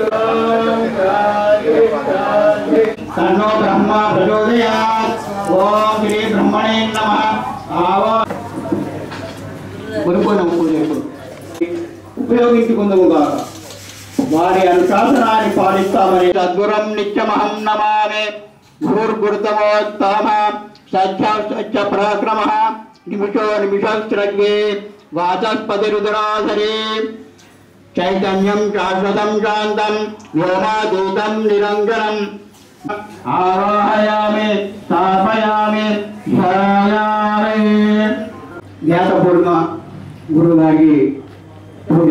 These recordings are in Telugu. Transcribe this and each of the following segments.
తన్నో బ్రహ్మ ప్రచోదయాత్ ఓం శ్రీ బ్రహ్మణే నమః ఆవా కొనుక్కోదాం పూజ ఇప్పుడు ఉపయోగించుకుందాము కాక వారి అనుశాసనాన్ని పాలిస్తామని సద్గురం నిత్యమహం నమామి భూర్గురుతమోత్తమ సత్య సత్య పరాక్రమ నిమిషో నిమిషస్రగ్వే వాచస్పతిరుదరాధరే చైతన్యం శాశ్వతం శాంతం వ్యోమాదూతం నిరంజనం ఆవాహయామి స్థాపయామి ధ్యాయామి జ్ఞాతపూర్ణ గురువు గారికి పూజ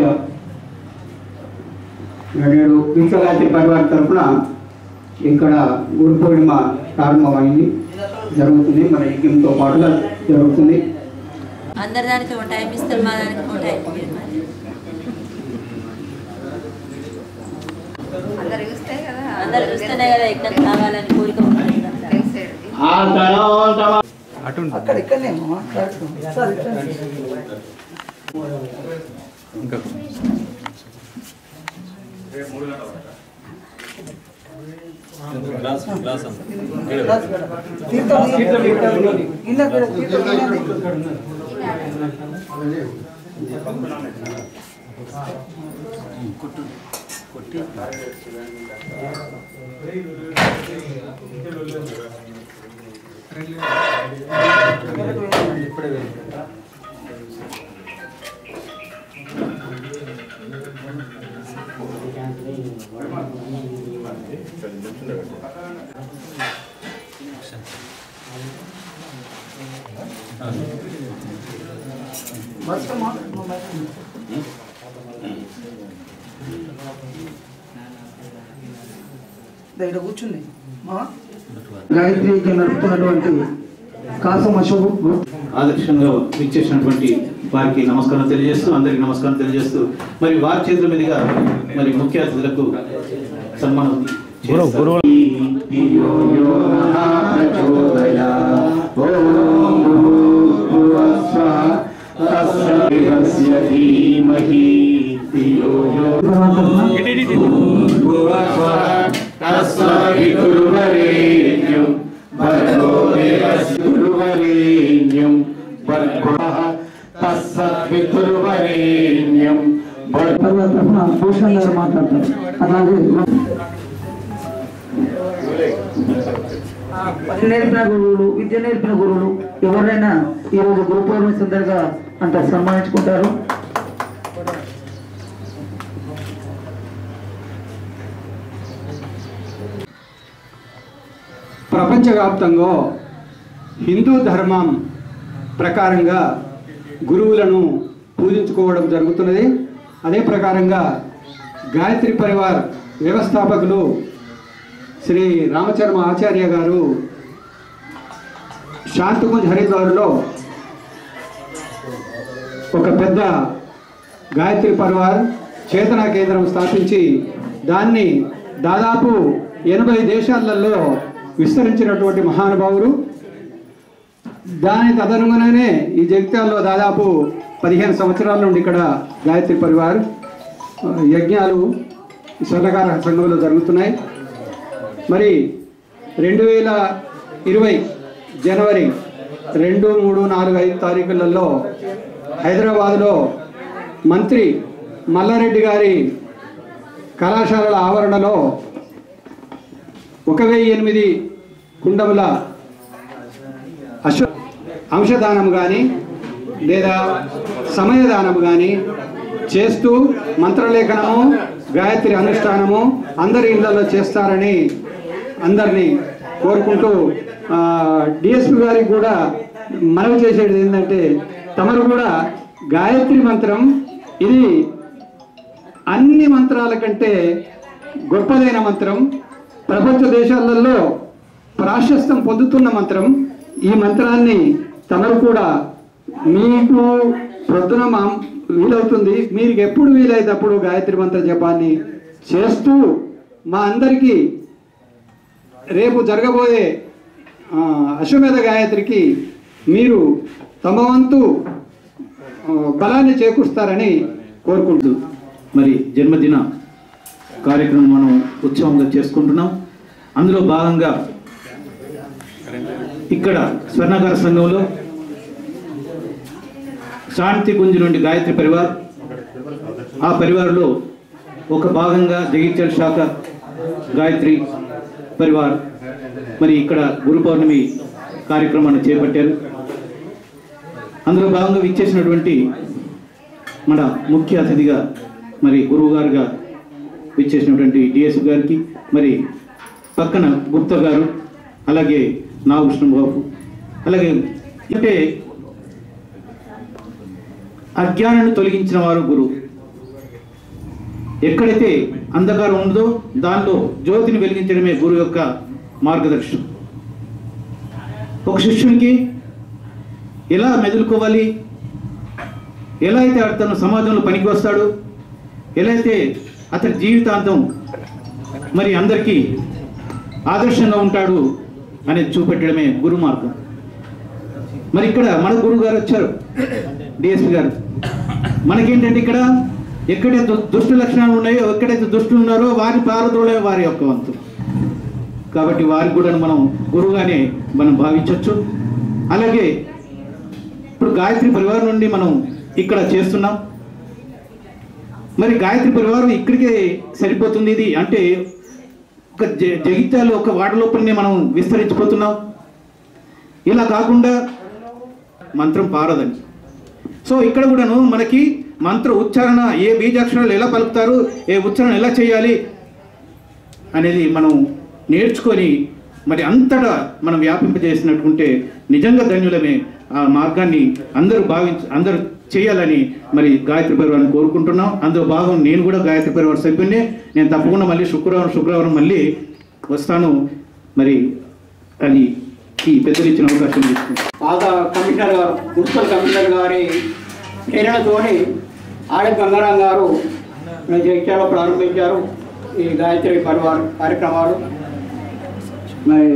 నేడు విశ్వగాయత్రి పరివార్ తరఫున ఇక్కడ గురు పూర్ణిమ ప్రారంభమైంది జరుగుతుంది మన యజ్ఞంతో పాటుగా జరుగుతుంది అందరి దానికి ఒక టైం ఇస్తారు మా దానికి ఒక టైం ఇవ్వరు మరి. అందరు చూస్తే కదా అందరు చూస్తేనే కదా ఎక్కడ కావాలని కోరిక ఉంటుంది కదా. తెలిసేది ఆసనోత్తమ అక్కడ ఇక్కడనే మాట్లాడుతున్నాం సార్ ఇక్కడ తీర్థం ఇన్న కూడా తీర్థం ఇన్నది. బస్సు మాట్లాడుతున్నాం బయట. దా, ఇక్కడ కూర్చుంది మా గాయత్రి ఇక్కడ నడుపుతున్నటువంటి కాసం అశోక్ ఆదర్శంగా ఇచ్చేసినటువంటి వారికి నమస్కారం తెలియజేస్తూ అందరికి నమస్కారం తెలియజేస్తూ మరి వారి చేతుల మీదుగా మరి ముఖ్య అతిథులకు సన్మానం చేస్తారు. తర్వాత తరఫున భూషణ్ గారు మాట్లాడతారు అలాగే విద్య నేర్పిన గురువులు విద్య నేర్పిన గురువులు ఎవరైనా ఈరోజు గురు పౌర్ణమి సందర్గా అంత సన్మానించుకుంటారు ప్రపంచవ్యాప్తంగా హిందూ ధర్మం ప్రకారంగా గురువులను పూజించుకోవడం జరుగుతున్నది అదే ప్రకారంగా గాయత్రి పరివార్ వ్యవస్థాపకులు శ్రీ రామచర్మ ఆచార్య గారు శాంతికుంజ్ హరిద్వార్లో ఒక పెద్ద గాయత్రి పరివార్ చేతనా కేంద్రం స్థాపించి దాన్ని దాదాపు ఎనభై దేశాలలో విస్తరించినటువంటి మహానుభావులు దాని తదనుగుణనే ఈ జగిత్యాల్లో దాదాపు పదిహేను సంవత్సరాల నుండి ఇక్కడ గాయత్రి పరివార్ ఆ, యజ్ఞాలు స్వర్ణకార సంఘంలో జరుగుతున్నాయి మరి రెండు వేల ఇరవై జనవరి రెండు మూడు నాలుగు ఐదు తారీఖులలో హైదరాబాదులో మంత్రి మల్లారెడ్డి గారి కళాశాలల ఆవరణలో ఒక వెయ్యి ఎనిమిది కుండముల అశ్వ అంశదానం కానీ లేదా సమయదానం కానీ చేస్తూ మంత్రలేఖనము గాయత్రి అనుష్ఠానము అందరి ఇళ్లలో చేస్తారని అందరినీ కోరుకుంటూ డిఎస్పి గారికి కూడా మనవి చేసేది ఏంటంటే తమరు కూడా గాయత్రి మంత్రం ఇది అన్ని మంత్రాల కంటే గొప్పదైన మంత్రం ప్రపంచ దేశాలలో ప్రాశస్తం పొందుతున్న మంత్రం ఈ మంత్రాన్ని తమరు కూడా మీకు ప్రొద్దున మా వీలవుతుంది మీకు ఎప్పుడు వీలైతే అప్పుడు గాయత్రి మంత్ర జపాన్ని చేస్తూ మా అందరికీ రేపు జరగబోయే ఆ, అశ్వమేధ గాయత్రికి మీరు తమ వంతు ఆ, బలాన్ని చేకూరుస్తారని కోరుకుంటూ మరి జన్మదిన కార్యక్రమం మనం ఉత్సవంగా చేసుకుంటున్నాం అందులో భాగంగా ఇక్కడ స్వర్ణకార సంఘంలో శాంతి గుంజు నుండి గాయత్రి పరివార్ ఆ పరివార్లో ఒక భాగంగా జగిత్యాల శాఖ గాయత్రి పరివార్ మరి ఇక్కడ గురు పౌర్ణమి కార్యక్రమాన్ని చేపట్టారు అందులో భాగంగా విచ్చేసినటువంటి మన ముఖ్య అతిథిగా మరి గురువు గారుగా విచ్చేసినటువంటి డిఎస్ గారికి మరి పక్కన గుప్తా గారు అలాగే నాగకృష్ణ బాబు అలాగే అంటే అజ్ఞానాన్ని తొలగించిన వారు గురువు ఎక్కడైతే అంధకారం ఉందో దానిలో జ్యోతిని వెలిగించడమే గురువు యొక్క మార్గదర్శనం ఒక శిష్యునికి ఎలా మెదులుకోవాలి ఎలా అయితే అతను సమాజంలో పనికి వస్తాడు ఎలా అయితే అతని జీవితాంతం మరి అందరికీ ఆదర్శంగా ఉంటాడు అనేది చూపెట్టడమే గురు మార్గం మరి ఇక్కడ మన గురువు గారు వచ్చారు డిఎస్పి గారు మనకేంటంటే ఇక్కడ ఎక్కడైతే దు- దుష్ట లక్షణాలు ఉన్నాయో ఎక్కడైతే దుష్టులు ఉన్నారో వారి పారదోలే వారి యొక్క వంతు కాబట్టి వారికి కూడా మనం గురువుగానే మనం భావించవచ్చు అలాగే ఇప్పుడు గాయత్రి పరివారం నుండి మనం ఇక్కడ చేస్తున్నాం మరి గాయత్రి పరివారం ఇక్కడికే సరిపోతుంది ఇది అంటే ఒక జ- జగిత్యాలు ఒక వార్డు లోపలనే మనం విస్తరించిపోతున్నాం ఇలా కాకుండా మంత్రం పారదని సో ఇక్కడ కూడాను మనకి మంత్ర ఉచ్చారణ ఏ బీజాక్షరాలు ఎలా పలుకుతారు ఏ ఉచ్చారణ ఎలా చేయాలి అనేది మనం నేర్చుకొని మరి అంతటా మనం వ్యాపింపజేసినట్టుకుంటే నిజంగా ధన్యులమే ఆ మార్గాన్ని అందరూ భావించ అందరూ చేయాలని మరి గాయత్రి పరివారాన్ని కోరుకుంటున్నాం అందులో భాగం నేను కూడా గాయత్రి పరివార సభ్యున్నే నేను తప్పకుండా మళ్ళీ శుక్రవారం శుక్రవారం మళ్ళీ వస్తాను మరి అది ఈ పెద్దలు ఇచ్చిన అవకాశం తీసుకుంటాను పాత కమిషనర్ గారు మున్సిపల్ కమిషనర్ గారి ప్రేరణతోని ఆడ గంగారాం గారు మన జగిత్యాలో ప్రారంభించారు ఈ గాయత్రి పరివార్ కార్యక్రమాలు మరి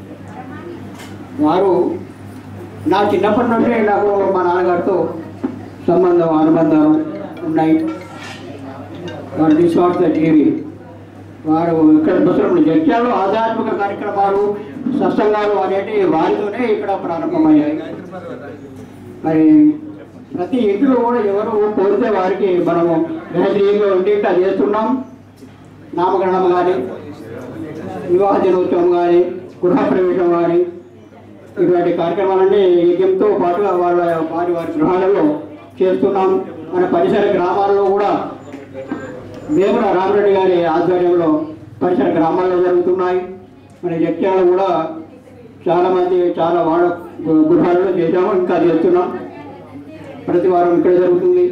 వారు నా చిన్నప్పటి నుండి నాకు మా నాన్నగారితో సంబంధం అనుబంధాలు ఉన్నాయి వారు నిస్వార్థ జీవి వారు ఇక్కడ ముసలు జడ్చాలు ఆధ్యాత్మిక కార్యక్రమాలు సత్సంగాలు అనేటివి వారితోనే ఇక్కడ ప్రారంభమయ్యాయి మరి ప్రతి ఇంట్లో కూడా ఎవరు కోరితే వారికి మనము గాయత్రిగా ఉండి ఇట్లా చేస్తున్నాం నామకరణం కానీ వివాహ దినోత్సవం కానీ గృహప్రవేశం కానీ ఇటువంటి కార్యక్రమాలన్నీ యజ్ఞంతో పాటుగా వాళ్ళ వారి వారి గృహాలలో చేస్తున్నాం మన పరిసర గ్రామాల్లో కూడా వేముల రామరెడ్డి గారి ఆధ్వర్యంలో పరిసర గ్రామాల్లో జరుగుతున్నాయి మన జగ్త్యాలు కూడా చాలా మంది చాలా వాళ్ళ గు- గృహాలలో చేశాము ఇంకా చేస్తున్నాం ప్రతి వారం ఇక్కడ జరుగుతుంది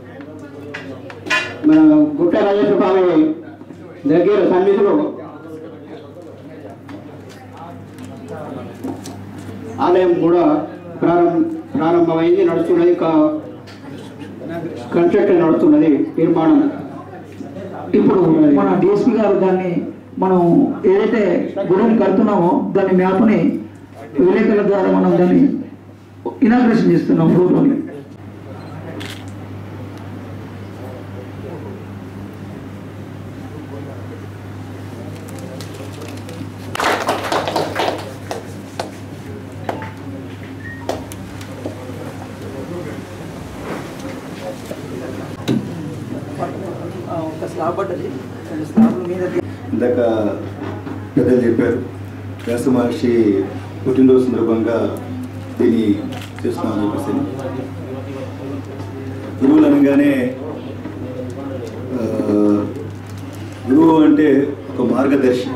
మన గుట్ట రాజేశ్వర స్వామి దగ్గర సన్నిధిలో ఆలయం కూడా ప్రారంభ ప్రారంభమైంది నడుస్తున్నది కన్స్ట్రక్షన్ నడుస్తున్నది నిర్మాణం ఇప్పుడు మన డిఎస్పి గారు దాన్ని మనం ఏదైతే గుడిని కడుతున్నామో దాని మ్యాప్ని విలేకరుల ద్వారా మనం దాన్ని ఇనాగ్రేషన్ చేస్తున్నాం ఫోటోని ఒక స్లాబ్ పడ్డది రెండు స్లాబ్ల మీద ఇందాక పెద్దలు చెప్పారు వ్యాస మహర్షి పుట్టినరోజు సందర్భంగా దీన్ని చేస్తున్నామని చెప్పేసి గురువులు అనగానే ఆ, గురువు అంటే ఒక మార్గదర్శి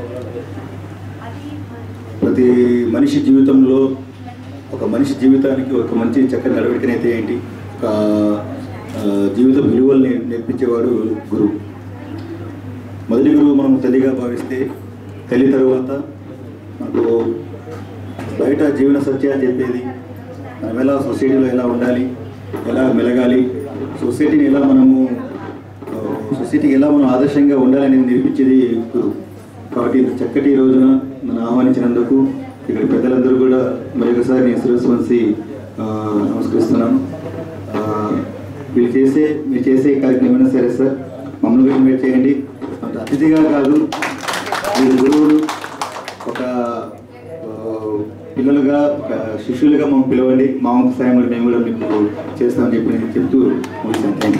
ప్రతి మనిషి జీవితంలో ఒక మనిషి జీవితానికి ఒక మంచి చక్కని నడవడికనైతే ఏంటి ఒక ఆ, జీవిత విలువల్ని నేర్పించేవాడు గురువు మొదటి గురువు మనం తల్లిగా భావిస్తే తల్లి తరువాత మనకు బయట జీవన సత్యాలు చెప్పేది మనం ఎలా సొసైటీలో ఎలా ఉండాలి ఎలా మెలగాలి సొసైటీని ఎలా మనము ఆ, సొసైటీకి ఎలా మనం ఆదర్శంగా ఉండాలని నేర్పించేది గురువు కాబట్టి ఇంత చక్కటి రోజున నన్ను ఆహ్వానించినందుకు ఇక్కడ పెద్దలందరూ కూడా మరొకసారి నేను శిరస్సు వంచి ఆ, నమస్కరిస్తున్నాను ఆ, వీళ్ళు చేసే మీరు చేసే కార్యక్రమం ఏమైనా సరే సార్ మమ్మల్ని కూడా ఇన్వైట్ చేయండి అంటే అతిథిగా కాదు మీరు గురువులు ఒక ఆ, పిల్లలుగా ఒక శిష్యులుగా మమ్మల్ని పిలవండి మా వంతు సాయం కూడా మేము కూడా మీకు చేస్తామని చెప్పి చెప్తూ ముగిస్తాను థ్యాంక్ యూ